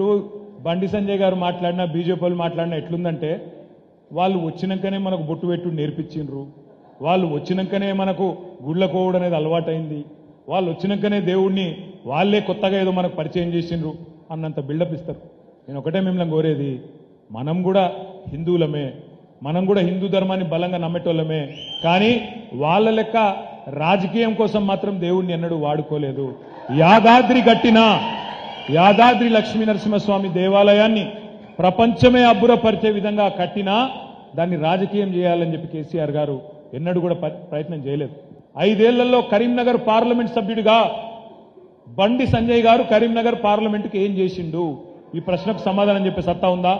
ఇప్పుడు బండి సంజయ్ గారు మాట్లాడినా బీజేపీ వాళ్ళు మాట్లాడినా ఎట్లుందంటే వాళ్ళు వచ్చినాకనే మనకు బొట్టు పెట్టు నేర్పించిండ్రు వాళ్ళు వచ్చినాకనే మనకు గుళ్ళకు పోవడం అనేది అలవాటైంది వాళ్ళు వచ్చినాకనే దేవుణ్ణి వాళ్ళే కొత్తగా ఏదో మనకు పరిచయం చేసిండ్రు అన్నంత బిల్డప్ ఇస్తారు నేను ఒకటే మిమ్మల్ని కోరేది మనం కూడా హిందువులమే మనం కూడా హిందూ ధర్మాన్ని బలంగా నమ్మేటోళ్ళమే కానీ వాళ్ళ లెక్క రాజకీయం కోసం మాత్రం దేవుణ్ణి ఎన్నడూ వాడుకోలేదు యాదాద్రి కట్టిన యాదాద్రి లక్ష్మీ నరసింహస్వామి దేవాలయాన్ని ప్రపంచమే అబ్బురపరిచే విధంగా కట్టినా దాన్ని రాజకీయం చేయాలని చెప్పి కేసీఆర్ గారు ఎన్నడూ కూడా ప- ప్రయత్నం చేయలేదు ఐదేళ్లలో కరీంనగర్ పార్లమెంట్ సభ్యుడిగా బండి సంజయ్ గారు కరీంనగర్ పార్లమెంటుకి ఏం చేసిండు ఈ ప్రశ్నకు సమాధానం చెప్పే సత్తా ఉందా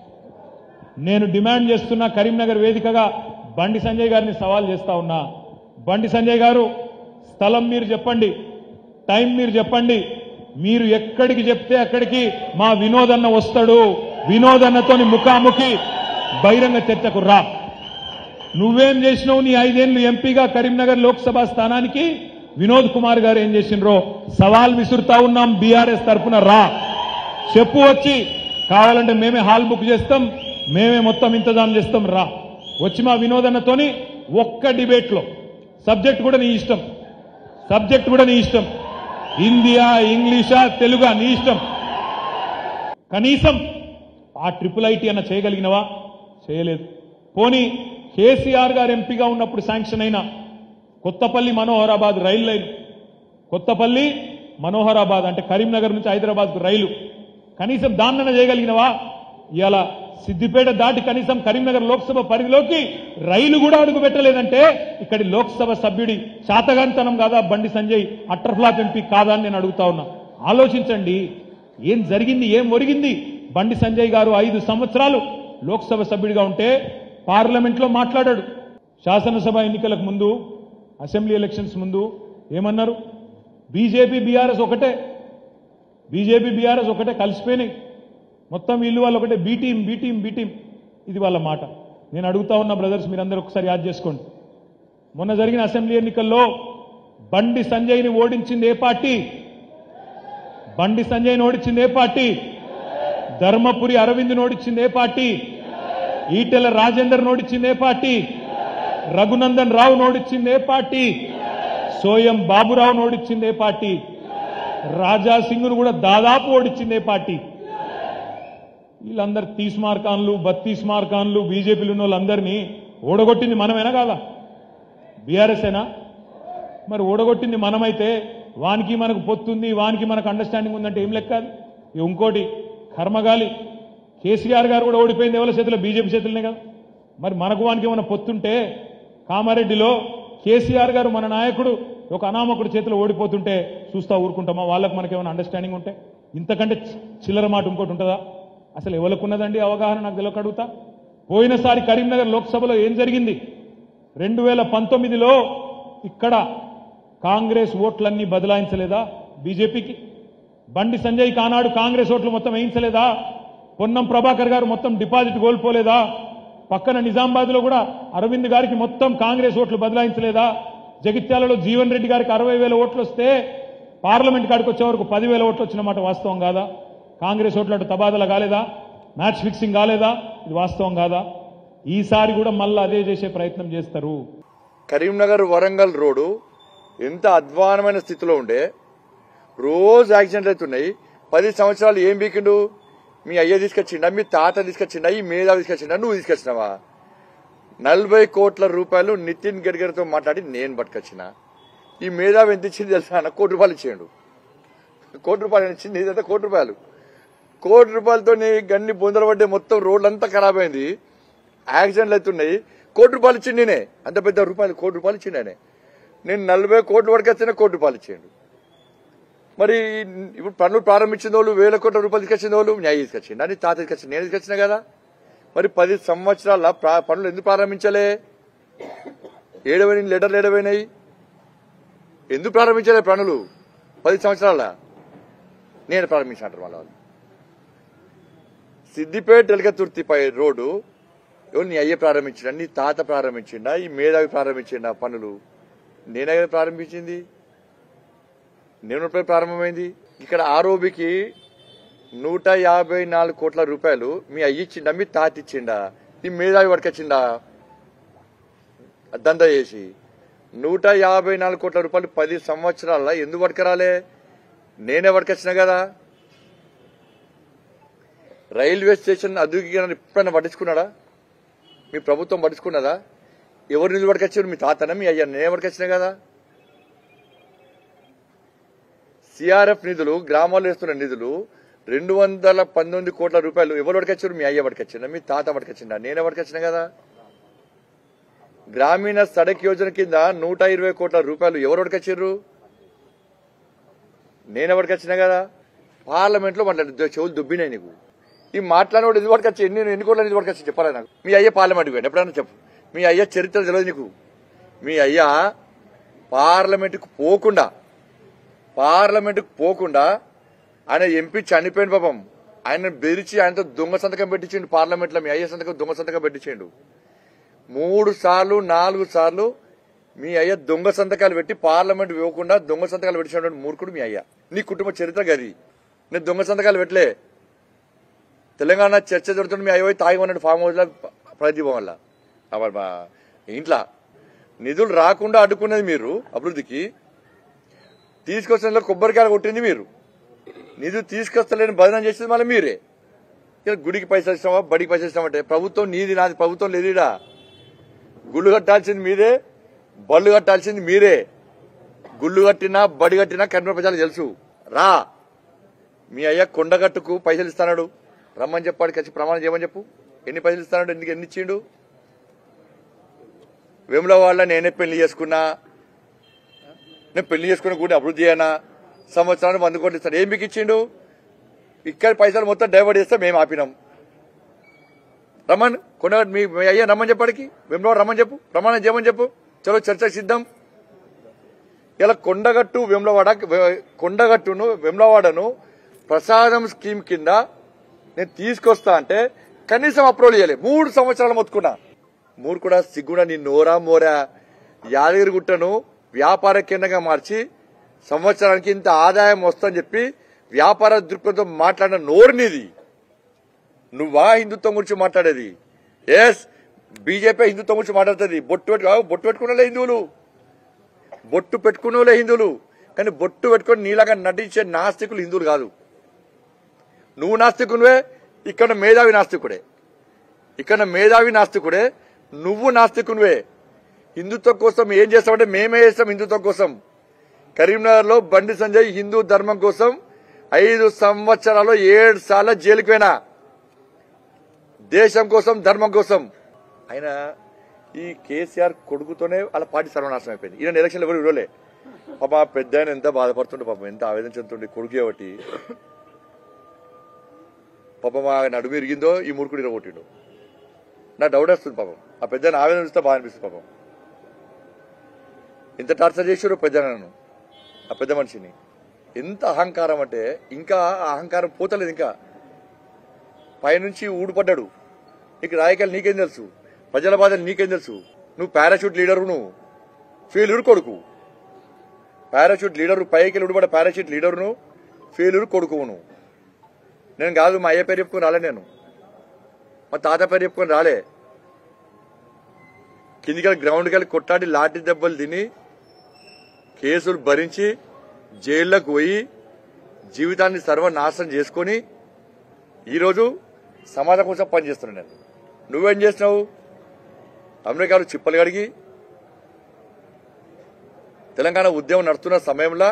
నేను డిమాండ్ చేస్తున్న కరీంనగర్ వేదికగా బండి సంజయ్ గారిని సవాల్ చేస్తా ఉన్నా బండి సంజయ్ గారు స్థలం మీరు చెప్పండి టైం మీరు చెప్పండి మీరు ఎక్కడికి చెప్తే అక్కడికి మా వినోదన్న వస్తాడు వినోదన్నతోని ముఖాముఖి బహిరంగ చర్చకు రా నువ్వేం చేసినావు నీ ఐదేళ్లు ఎంపీగా కరీంనగర్ లోక్సభ స్థానానికి వినోద్ కుమార్ గారు ఏం చేసిండ్రో సవాల్ విసురుతా ఉన్నాం బీఆర్ఎస్ తరఫున రా చెప్పు వచ్చి కావాలంటే మేమే హాల్ బుక్ చేస్తాం మేమే మొత్తం ఇంతజాం చేస్తాం రా వచ్చి మా వినోదన్నతోని ఒక్క డిబేట్లో సబ్జెక్ట్ కూడా నీ ఇష్టం సబ్జెక్ట్ కూడా నీ ఇష్టం హిందీయా ఇంగ్లీషా తెలుగా నీ ఇష్టం కనీసం ఆ ట్రిపుల్ ఐటీ అన్న చేయగలిగినవా చేయలేదు పోనీ కేసీఆర్ గారు ఎంపీగా ఉన్నప్పుడు శాంక్షన్ అయిన కొత్తపల్లి మనోహరాబాద్ రైలు లైన్ కొత్తపల్లి మనోహరాబాద్ అంటే కరీంనగర్ నుంచి హైదరాబాద్కు రైలు కనీసం దాన్నన చేయగలిగినవా ఇవాళ సిద్దిపేట దాటి కనీసం కరీంనగర్ లోక్సభ పరిధిలోకి రైలు కూడా అడుగు పెట్టలేదంటే ఇక్కడి లోక్సభ సభ్యుడి శాతగాంతనం కాదా బండి సంజయ్ అట్టర్ఫ్లాప్ ఎంపీ కాదా అని నేను అడుగుతా ఉన్నా ఆలోచించండి ఏం జరిగింది ఏం ఒరిగింది బండి సంజయ్ గారు ఐదు సంవత్సరాలు లోక్సభ సభ్యుడిగా ఉంటే పార్లమెంట్లో మాట్లాడాడు శాసనసభ ఎన్నికలకు ముందు అసెంబ్లీ ఎలక్షన్స్ ముందు ఏమన్నారు బీజేపీ బీఆర్ఎస్ ఒకటే బీజేపీ బీఆర్ఎస్ ఒకటే కలిసిపోయినాయి మొత్తం వీళ్ళు వాళ్ళు ఒకటే B team B team B team ఇది వాళ్ళ మాట నేను అడుగుతా ఉన్న బ్రదర్స్ మీరందరూ ఒకసారి యాద్ చేసుకోండి మొన్న జరిగిన అసెంబ్లీ ఎన్నికల్లో బండి సంజయ్ని ఓడించింది ఏ పార్టీ బండి సంజయ్ని ఓడించింది ఏ పార్టీ ధర్మపురి అరవింద్ ఓడించింది ఏ పార్టీ ఈటెల రాజేందర్ ఓడించింది ఏ పార్టీ రఘునందన్ రావు ఓడించింది ఏ పార్టీ సోయం బాబురావు ఓడించింది ఏ పార్టీ రాజా సింగ్ను కూడా దాదాపు ఓడించింది ఏ పార్టీ వీళ్ళందరు తీస్ మార్కాన్లు బత్తీస్ మార్కాన్లు బీజేపీలు ఉన్న వాళ్ళందరినీ ఓడగొట్టింది మనమేనా కాదా బీఆర్ఎస్ ఏనా మరి ఓడగొట్టింది మనమైతే వానికి మనకు పొత్తుంది వానికి మనకు అండర్స్టాండింగ్ ఉందంటే ఏం లెక్క అది ఇక ఇంకోటి కర్మగాలి కేసీఆర్ గారు కూడా ఓడిపోయింది ఎవరి చేతిలో బీజేపీ చేతులనే కదా మరి మనకు వానికి ఏమైనా పొత్తుంటే కామారెడ్డిలో కేసీఆర్ గారు మన నాయకుడు ఒక అనామకుడు చేతిలో ఓడిపోతుంటే చూస్తా ఊరుకుంటామా వాళ్ళకు మనకేమైనా అండర్స్టాండింగ్ ఉంటే ఇంతకంటే చి- చిల్లర మాట ఇంకోటి ఉంటుందా అసలు ఎవరికున్నదండి అవగాహన నాకు తెలియక అడుగుతా పోయినసారి కరీంనగర్ లోక్సభలో ఏం జరిగింది రెండు వేల పంతొమ్మిదిలో ఇక్కడ కాంగ్రెస్ ఓట్లన్నీ బదలాయించలేదా బీజేపీకి బండి సంజయ్ కానాడు కాంగ్రెస్ ఓట్లు మొత్తం వేయించలేదా పొన్నం ప్రభాకర్ గారు మొత్తం డిపాజిట్ కోల్పోలేదా పక్కన నిజామాబాద్లో కూడా అరవింద్ గారికి మొత్తం కాంగ్రెస్ ఓట్లు బదలాయించలేదా జగిత్యాలలో జీవన్ రెడ్డి గారికి అరవై వేల ఓట్లు వస్తే పార్లమెంట్ కాడికి వచ్చే వరకు పదివేల ఓట్లు వచ్చిన మాట వాస్తవం కాదా కాంగ్రెస్ ఓట్లు అటు తబాదల కాలేదా మ్యాచ్ ఫిక్సింగ్ కాలేదా ఇది వాస్తవం కాదా ఈసారి కూడా మళ్ళీ అదే చేసే ప్రయత్నం చేస్తారు కరీంనగర్ వరంగల్ రోడ్డు ఎంత అధ్వానమైన స్థితిలో ఉండే రోజు యాక్సిడెంట్లు అవుతున్నాయి పది సంవత్సరాలు ఏం బీకిండు మీ అయ్య తీసుకొచ్చిండా మీ తాత తీసుకొచ్చిండా ఈ మీద తీసుకొచ్చిండా నువ్వు తీసుకొచ్చినావా నలభై కోట్ల రూపాయలు నితిన్ గడ్కరీతో మాట్లాడి నేను పట్టుకొచ్చిన ఈ మేధావి ఎంత ఇచ్చింది తెలుసా అన్న కోటి రూపాయలు ఇచ్చేయండు కోటి రూపాయలు ఇచ్చింది ఇదంతా కోటి రూపాయలు కోటి రూపాయలతో గన్ని బొందలు పడ్డే మొత్తం రోడ్లంతా ఖరాబ్ అయింది యాక్సిడెంట్లు అవుతున్నాయి కోటి రూపాయలు ఇచ్చింది నేనే అంత పెద్ద రూపాయలు కోటి రూపాయలు ఇచ్చిండు ఆయనే నేను నలభై కోట్ల వరకు వచ్చిన కోటి రూపాయలు ఇచ్చేయండు మరి ఇప్పుడు పనులు ప్రారంభించిన వాళ్ళు వేల కోట్ల రూపాయలు తీసుకొచ్చిన వాళ్ళు న్యాయ తీసుకొచ్చిండు అని తాత తీసుకొచ్చింది నేను తీసుకొచ్చిన కదా మరి పది సంవత్సరాల ప్రా- పనులు ఎందుకు ప్రారంభించలే ఏడవైన లెటర్లు ఏడవైనాయి ఎందుకు ప్రారంభించలే పనులు పది సంవత్సరాల నేను ప్రారంభించాను వాళ్ళ వాళ్ళు సిద్దిపేట ఎలగతుర్తి పై రోడ్డు ఎవరు నీ అయ్య ప్రారంభించిండా నీ తాత ప్రారంభించిండా ఈ మేధావి ప్రారంభించిండా పనులు నేనే కదా ప్రారంభించింది నేను ఎప్పుడు ప్రారంభమైంది ఇక్కడ ఆరోబికి నూట యాభై నాలుగు కోట్ల రూపాయలు మీ అయ్యిచ్చిండా మీ తాతిచ్చిండా నీ మేధావి పట్టుకొచ్చిండా దందా చేసి నూట యాభై నాలుగు కోట్ల రూపాయలు పది సంవత్సరాల ఎందుకు పట్టుకురాలే నేనే పట్టుకొచ్చిన కదా రైల్వే స్టేషన్ అదుగు ఎప్పుడైనా పట్టించుకున్నాడా మీ ప్రభుత్వం పట్టించుకున్నదా ఎవరు నిధులు పట్టుకొచ్చారు మీ తాతనా మీ అయ్యా నేనే పట్టుకొచ్చినా కదా సిఆర్ఎఫ్ నిధులు గ్రామాల్లో వేస్తున్న నిధులు రెండు వందల పంతొమ్మిది కోట్ల రూపాయలు ఎవరు పట్టుకొచ్చారు మీ అయ్య పట్టుకొచ్చిందా మీ తాత పట్టుకొచ్చిందా నేనే పట్టుకొచ్చిన కదా గ్రామీణ సడక్ యోజన కింద నూట ఇరవై కోట్ల రూపాయలు ఎవరు పట్టుకొచ్చారు నేనే పట్టుకొచ్చిన కదా పార్లమెంట్ లో మాట్లాడు చెవులు దుబ్బినాయి నీకు ఈ మాట్లాడినోడు ఎందుకు పట్టుకొచ్చి ఎన్ని ఎన్ని కోట్ల ఎందుకు పట్టుకొచ్చి చెప్పాలా నాకు మీ అయ్య పార్లమెంట్ పోయాడు ఎప్పుడైనా చెప్పు మీ అయ్య చరిత్ర తెలియదు నీకు మీ అయ్య పార్లమెంటుకు పోకుండా పార్లమెంటుకు పోకుండా ఆయన ఎంపీ చనిపోయిన పాపం ఆయన బెదిరించి ఆయనతో దొంగ సంతకం పెట్టించిండు పార్లమెంట్ లో మీ అయ్య సంతకం దొంగ సంతకం పెట్టించిండు మూడు సార్లు నాలుగు సార్లు మీ అయ్య దొంగ సంతకాలు పెట్టి పార్లమెంట్ ఇవ్వకుండా దొంగ సంతకాలు పెట్టించినటువంటి మూర్ఖుడు మీ అయ్య నీ కుటుంబ చరిత్ర గది నేను దొంగ సంతకాలు పెట్టలే తెలంగాణ చర్చ జరుగుతుంది మీ అయ్య పోయి తాగి ఉన్నాడు ఫామ్ హౌస్ లో ప్రదీపం వల్ల అవ- మా ఇంట్లో నిధులు రాకుండా అడ్డుకున్నది మీరు అభివృద్ధికి తీసుకొచ్చిన కొబ్బరికాయలు కొట్టింది మీరు నిధులు తీసుకొస్తలేని బదనం చేసేది మళ్ళీ మీరే ఇక గుడికి పైసలు ఇస్తామా బడికి పైసలు ఇస్తామంటే ప్రభుత్వం నీది నాది ప్రభుత్వం లేదుడా గుళ్ళు కట్టాల్సింది మీరే బళ్ళు కట్టాల్సింది మీరే గుళ్ళు కట్టినా బడి కట్టినా కర్మ ప్రజలు తెలుసు రా మీ అయ్య కొండగట్టుకు పైసలు ఇస్తాడు రమ్మని చెప్పాడు కలిసి ప్రమాణం చేయమని చెప్పు ఎన్ని పైసలు ఇస్తాడు ఎందుకు ఎన్ని ఇచ్చిండు వేముల వాళ్ళ నేనే పెళ్లి చేసుకున్నా నేను పెళ్లి చేసుకున్న కూడా అభివృద్ధి చేయనా సంవత్సరానికి వంద కోట్లు ఇస్తాడు ఏం మీకు ఇచ్చిండు ఇక్కడ పైసలు మొత్తం డైవర్ట్ చేస్తే మేము ఆపినాం రమ్మన్ కొండ మీ మీ అయ్యా రమ్మని చెప్పాడికి వెమ్లవాడ రమ్మని చెప్పు ప్రమాణం చేయమని చెప్పు చలో చర్చకు సిద్ధం ఇలా కొండగట్టు వెమ్లవాడ వె- కొండగట్టును వెమ్లవాడను ప్రసాదం స్కీమ్ కింద నేను తీసుకొస్తా అంటే కనీసం అప్రూవల్ చేయలే మూడు సంవత్సరాలు మొత్తుకున్నా మూడు కూడా సిగ్గుడా నీ నోరా మోరా యాదగిరిగుట్టను వ్యాపార కేంద్రంగా మార్చి సంవత్సరానికి ఇంత ఆదాయం వస్తుందని చెప్పి వ్యాపార దృక్పథంతో మాట్లాడిన నోరు నీది నువ్వా హిందుత్వం గురించి మాట్లాడేది ఎస్ బీజేపీ హిందుత్వం గురించి మాట్లాడుతుంది బొట్టు పెట్టు ఆ, బొట్టు పెట్టుకున్నలే హిందువులు బొట్టు పెట్టుకున్నలే హిందువులు కానీ బొట్టు పెట్టుకొని నీలాగా నటించే నాస్తికులు హిందువులు కాదు నువ్వు నాస్తికునివే ఇక్కడ మేధావి నాస్తికుడే ఇక్కడ మేధావి నాస్తికుడే నువ్వు నాస్తికునివే హిందుత్వం కోసం ఏం చేస్తామంటే మేమే చేస్తాం హిందుత్వం కోసం కరీంనగర్ లో బండి సంజయ్ హిందూ ధర్మం కోసం ఐదు సంవత్సరాలు ఏడు సార్లు జైలుకు పోయినా దేశం కోసం ధర్మం కోసం ఆయన ఈ కేసీఆర్ కొడుకుతోనే వాళ్ళ పార్టీ సర్వనాశనం అయిపోయింది ఈయన ఎలక్షన్లు ఎవరు విడవలే పాప ఆ పెద్ద ఆయన ఎంత బాధపడుతుండే పాపం ఎంత ఆవేదన చెందుతుండే కొడుకు ఒకటి పాపం ఆ నడుము ఇరిగిందో ఈ మూర్ఖుడు ఇరగొట్టిండు నా డౌట్ వస్తుంది పాపం ఆ పెద్ద ఆవేదన చూస్తే బాగా అనిపిస్తుంది పాపం ఎంత టార్చర్ చేసారు పెద్ద నన్ను ఆ పెద్ద మనిషిని ఎంత అహంకారం అంటే ఇంకా ఆ అహంకారం పోతలేదు ఇంకా పైనుంచి ఊడిపడ్డాడు నీకు రాయకాలు నీకేం తెలుసు ప్రజల బాధలు నీకేం తెలుసు నువ్వు పారాషూట్ లీడరు నువ్వు ఫెయిల్యూర్ కొడుకు పారాషూట్ లీడరు పైకి ఊడిపడ్డ పారాషూట్ లీడరును ఫెయిల్యూర్ కొడుకు నువ్వు నేను కాదు మా అయ్య పేరు చెప్పుకొని రాలే నేను మా తాత పేరు చెప్పుకొని రాలే కిందికి గ్రౌండ్కి వెళ్ళి కొట్టాడి లాఠీ దెబ్బలు తిని కేసులు భరించి జైల్లోకి పోయి జీవితాన్ని సర్వనాశనం చేసుకొని ఈరోజు సమాజం కోసం పనిచేస్తున్నాను నేను నువ్వేం చేసినావు అమెరికాలో చిప్పలు కడిగి తెలంగాణ ఉద్యమం నడుస్తున్న సమయంలో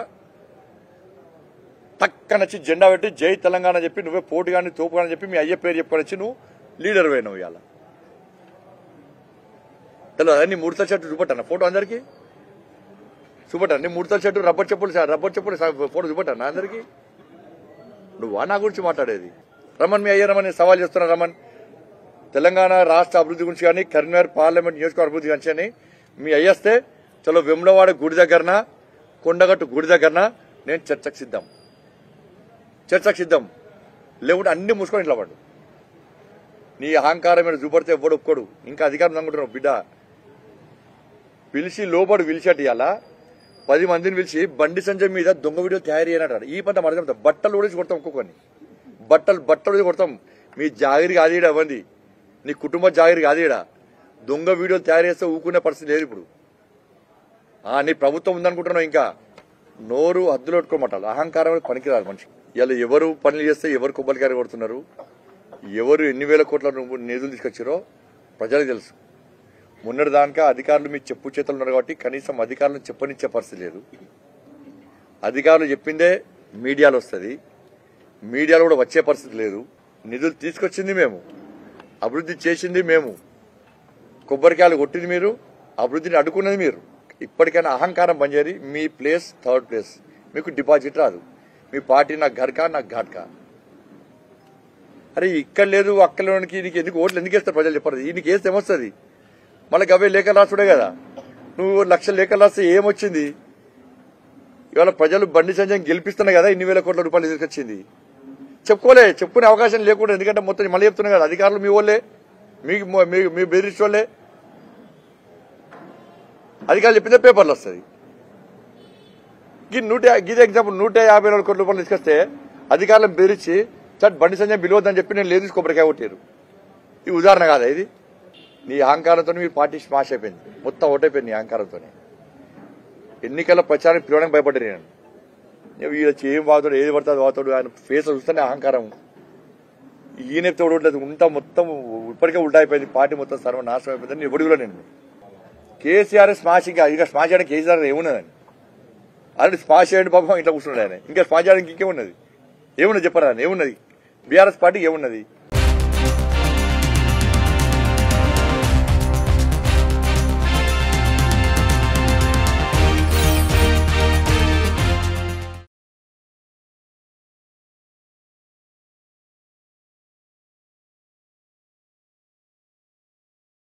టక్కనొచ్చి జెండా పెట్టి జై తెలంగాణ చెప్పి నువ్వే పోటీ కానీ తోపు కానీ చెప్పి మీ అయ్య పేరు చెప్పుకొని వచ్చి నువ్వు లీడర్ పోయినావు ఇవాళ తెలియదు నీ మూడుతల షర్టు చూపట్టాను ఫోటో అందరికి చూపట్టాను నీ మూడుతల షర్టు రబ్బర్ చెప్పులు సార్ రబ్బర్ చెప్పులు సార్ ఫోటో చూపట్టాను అందరికి నువ్వా నా గురించి మాట్లాడేది రమణ్ మీ అయ్య రమణ్ నేను సవాల్ చేస్తున్నా రమణ్ తెలంగాణ రాష్ట్ర అభివృద్ధి గురించి కానీ కరీంనగర్ పార్లమెంట్ నియోజకవర్గ అభివృద్ధి గురించి కానీ మీ అయ్యేస్తే చలో వెమ్లవాడ గుడి దగ్గరన కొండగట్టు గుడి దగ్గరన నేను చర్చకు సిద్ధం చర్చకు సిద్ధం లేకుంటే అన్ని మూసుకొని ఇంట్లో పడు నీ అహంకారం మీద చూపడితే ఎవ్వడు ఒక్కడు ఇంకా అధికారం అనుకుంటున్నావు బిడ్డ పిలిచి లోపడు పిలిచాట ఇవాళ పది మందిని పిలిచి బండి సంజయ్ మీద దొంగ వీడియో తయారు చేయనటాడు ఈ పంట మన బట్టలు ఊడేసి కొడతాం ఒక్కొక్కరిని బట్టలు బట్టలు మీద కొడతాం మీ జాగిరి కాదు ఈడ అవ్వండి నీ కుటుంబ జాగిరి కాదు ఈడ దొంగ వీడియోలు తయారు చేస్తే ఊకునే పరిస్థితి లేదు ఇప్పుడు ఆ, నీ ప్రభుత్వం ఉందనుకుంటున్నావు ఇంకా నోరు హద్దులు పెట్టుకోమంటారు అహంకారం అనేది పనికిరాదు మనిషి ఇలా ఎవరు పనులు చేస్తే ఎవరు కొబ్బరికాయ కొడుతున్నారు ఎవరు ఎన్ని వేల కోట్ల ను- నిధులు తీసుకొచ్చారో ప్రజలకు తెలుసు మొన్నటి దానికా అధికారులు మీ చెప్పు చేతులు ఉన్నారు కాబట్టి కనీసం అధికారులను చెప్పనిచ్చే పరిస్థితి లేదు అధికారులు చెప్పిందే మీడియాలో వస్తుంది మీడియాలో కూడా వచ్చే పరిస్థితి లేదు నిధులు తీసుకొచ్చింది మేము అభివృద్ధి చేసింది మేము కొబ్బరికాయలు కొట్టింది మీరు అభివృద్ధిని అడ్డుకున్నది మీరు ఇప్పటికైనా అహంకారం పనిచేయరి మీ ప్లేస్ థర్డ్ ప్లేస్ మీకు డిపాజిట్ రాదు మీ పార్టీ నాకు ఘర్కా నాకు ఘాట్కా అరే ఇక్కడ లేదు అక్కలోనికి నీకు ఎందుకు ఓట్లు ఎందుకు వేస్తారు ప్రజలు చెప్పరు ఈయనకి వేస్తే ఏమొస్తుంది మళ్ళీ అవే లేఖలు రాసుడే కదా నువ్వు లక్ష లేఖలు రాస్తే ఏమొచ్చింది ఇవాళ ప్రజలు బండి సంజయ్ గెలిపిస్తున్నాయి కదా ఇన్ని వేల కోట్ల రూపాయలు తీసుకొచ్చింది చెప్పుకోలే చెప్పుకునే అవకాశం లేకుండా ఎందుకంటే మొత్తం మళ్ళీ చెప్తున్నా కదా అధికారులు మీ వాళ్ళే మీకు మీ- మీ బెదిరించే వాళ్ళే అధికారులు చెప్పిందే పేపర్లు వస్తుంది ఈ నూట గీత ఎగ్జాంపుల్ నూట యాభై నాలుగు కోట్ల రూపాయలు తీసుకొస్తే అధికారులను బెదిరించి చట్ బండి సంజయ్ బిలవద్దని చెప్పి నేను లేదు కొబ్బరికాయ కొట్టారు ఇది ఉదాహరణ కాదా ఇది నీ అహంకారంతో మీరు పార్టీ స్మాష్ అయిపోయింది మొత్తం ఓటైపోయింది నీ అహంకారంతో ఎన్నికల ప్రచారం పిలవడానికి భయపడ్డారు నేను నేను వీళ్ళ ఏం వాతాడు ఏది పడుతుంది వాతాడు ఆయన ఫేస్ చూస్తేనే అహంకారం ఈయన తోడు ఉంటా మొత్తం ఇప్పటికే ఉల్టా అయిపోయింది పార్టీ మొత్తం సర్వనాశనం అయిపోయింది నేను ఎవడు కూడా నేను కేసీఆర్ స్మాష్ ఇంకా ఇంకా స్మాష్ చేయడానికి కేసీఆర్ ఏమున్నదని అలాంటి స్మాష్ చేయండి పాపం ఇట్లా కూర్చున్నాడు ఆయన ఇంకా స్మాష్ చేయడానికి ఇంకేమున్నది ఏమున్నది చెప్పరా ఏమున్నది బీఆర్ఎస్ పార్టీ ఏమున్నది